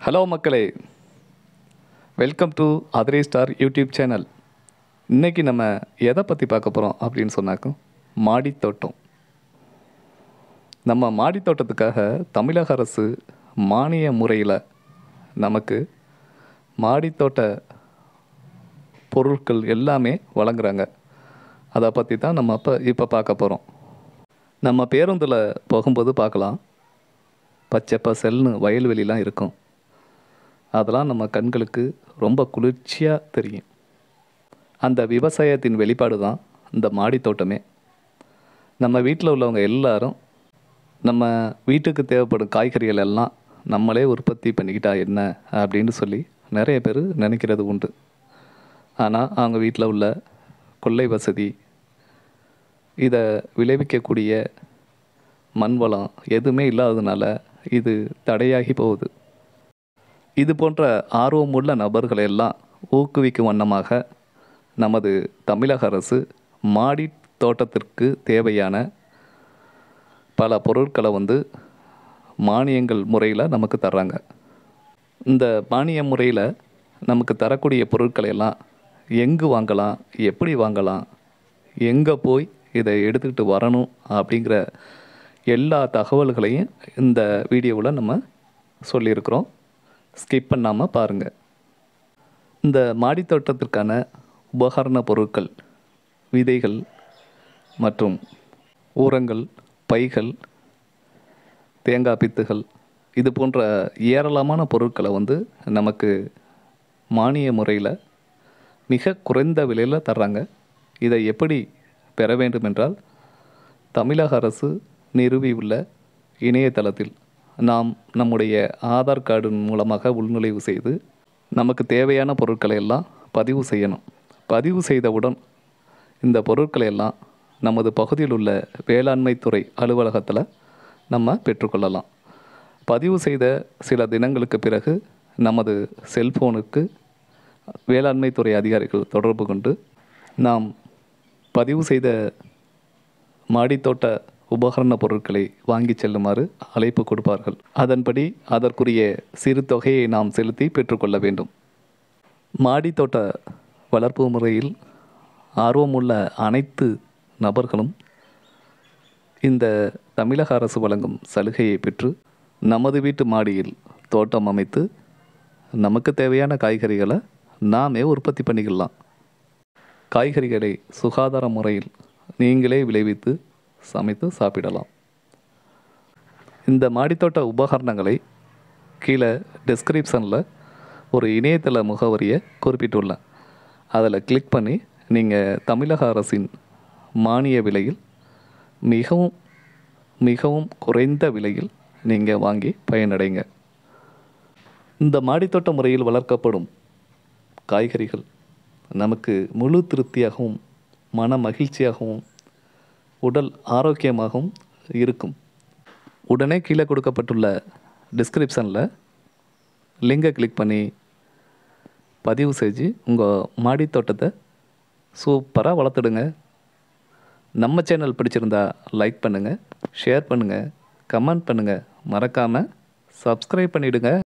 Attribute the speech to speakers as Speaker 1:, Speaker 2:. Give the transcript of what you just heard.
Speaker 1: hello மக்களே welcome to அதிரே star YouTube channel இன்றைக்கி நம்ம எதை பற்றி பார்க்க போகிறோம் அப்படின்னு சொன்னாக்கும் மாடித்தோட்டம் நம்ம மாடித்தோட்டத்துக்காக தமிழக அரசு மானிய முறையில் நமக்கு மாடித்தோட்ட பொருட்கள் எல்லாமே வழங்குறாங்க அதை பற்றி தான் நம்ம அப்போ இப்போ பார்க்க போகிறோம் நம்ம பேருந்தில் போகும்போது பார்க்கலாம் பச்சை பசல்னு வயல்வெளிலாம் இருக்கும் அதெல்லாம் நம்ம கண்களுக்கு ரொம்ப குளிர்ச்சியாக தெரியும் அந்த விவசாயத்தின் வெளிப்பாடு தான் இந்த மாடித் தோட்டமே நம்ம வீட்டில் உள்ளவங்க எல்லாரும் நம்ம வீட்டுக்கு தேவைப்படும் காய்கறிகள் எல்லாம் நம்மளே உற்பத்தி பண்ணிக்கிட்டா என்ன அப்படின்னு சொல்லி நிறைய பேர் நினைக்கிறது உண்டு ஆனால் அவங்க வீட்டில் உள்ள கொள்ளை வசதி இதை விளைவிக்கக்கூடிய மண் வளம் எதுவுமே இல்லாததுனால இது தடையாகி போகுது இது போன்ற ஆர்வமுள்ள நபர்களை எல்லாம் ஊக்குவிக்கும் வண்ணமாக நமது தமிழக அரசு மாடி தோட்டத்திற்கு தேவையான பல பொருட்களை வந்து மானியங்கள் முறையில் நமக்கு தர்றாங்க இந்த மானிய முறையில் நமக்கு தரக்கூடிய பொருட்களை எல்லாம் எங்கு வாங்கலாம் எப்படி வாங்கலாம் எங்கே போய் இதை எடுத்துக்கிட்டு வரணும் அப்படிங்கிற எல்லா தகவல்களையும் இந்த வீடியோவில் நம்ம சொல்லியிருக்கிறோம் ஸ்கிப் பண்ணாமல் பாருங்கள் இந்த மாடித்தோட்டத்திற்கான உபகரண பொருட்கள் விதைகள் மற்றும் ஊரங்கள் பைகள் தேங்காய் பித்துகள் இது போன்ற ஏராளமான பொருட்களை வந்து நமக்கு மானிய முறையில் மிக குறைந்த விலையில் தர்றாங்க இதை எப்படி பெற வேண்டும் என்றால் தமிழக அரசு நிறுவியுள்ள இணையதளத்தில் நாம் நம்முடைய ஆதார் கார்டு மூலமாக உள்நுழைவு செய்து நமக்கு தேவையான பொருட்களை எல்லாம் பதிவு செய்யணும் பதிவு செய்தவுடன் இந்த பொருட்களை எல்லாம் நமது பகுதியில் உள்ள வேளாண்மை துறை அலுவலகத்தில் நம்ம பெற்றுக்கொள்ளலாம் பதிவு செய்த சில தினங்களுக்கு பிறகு நமது செல்போனுக்கு வேளாண்மை துறை அதிகாரிகள் தொடர்பு கொண்டு நாம் பதிவு செய்த மாடித்தோட்ட உபகரண பொருட்களை வாங்கி செல்லுமாறு அழைப்பு கொடுப்பார்கள் அதன்படி அதற்குரிய சிறு தொகையை நாம் செலுத்தி பெற்றுக்கொள்ள வேண்டும் மாடித்தோட்ட வளர்ப்பு முறையில் ஆர்வமுள்ள அனைத்து நபர்களும் இந்த தமிழக அரசு வழங்கும் சலுகையை பெற்று நமது வீட்டு மாடியில் தோட்டம் அமைத்து நமக்கு தேவையான காய்கறிகளை நாமே உற்பத்தி பண்ணிக்கலாம் காய்கறிகளை சுகாதார முறையில் நீங்களே விளைவித்து சமைத்து சாப்பிடலாம் இந்த மாடித்தோட்ட உபகரணங்களை கீழே டிஸ்கிரிப்ஷனில் ஒரு இணையதள முகவரியை குறிப்பிட்டுள்ளேன் அதில் கிளிக் பண்ணி நீங்கள் தமிழக அரசின் மானிய விலையில் மிகவும் மிகவும் குறைந்த விலையில் நீங்கள் வாங்கி பயனடைங்க இந்த மாடித்தோட்ட முறையில் வளர்க்கப்படும் காய்கறிகள் நமக்கு முழு திருப்தியாகவும் மன மகிழ்ச்சியாகவும் உடல் ஆரோக்கியமாகவும் இருக்கும் உடனே கீழே கொடுக்கப்பட்டுள்ள டிஸ்கிரிப்ஷனில் லிங்கை கிளிக் பண்ணி பதிவு செஞ்சு உங்கள் மாடி தோட்டத்தை சூப்பராக வளர்த்துடுங்க நம்ம சேனல் பிடிச்சிருந்தா லைக் பண்ணுங்கள் ஷேர் பண்ணுங்கள் கமெண்ட் பண்ணுங்கள் மறக்காமல் சப்ஸ்கிரைப் பண்ணிவிடுங்க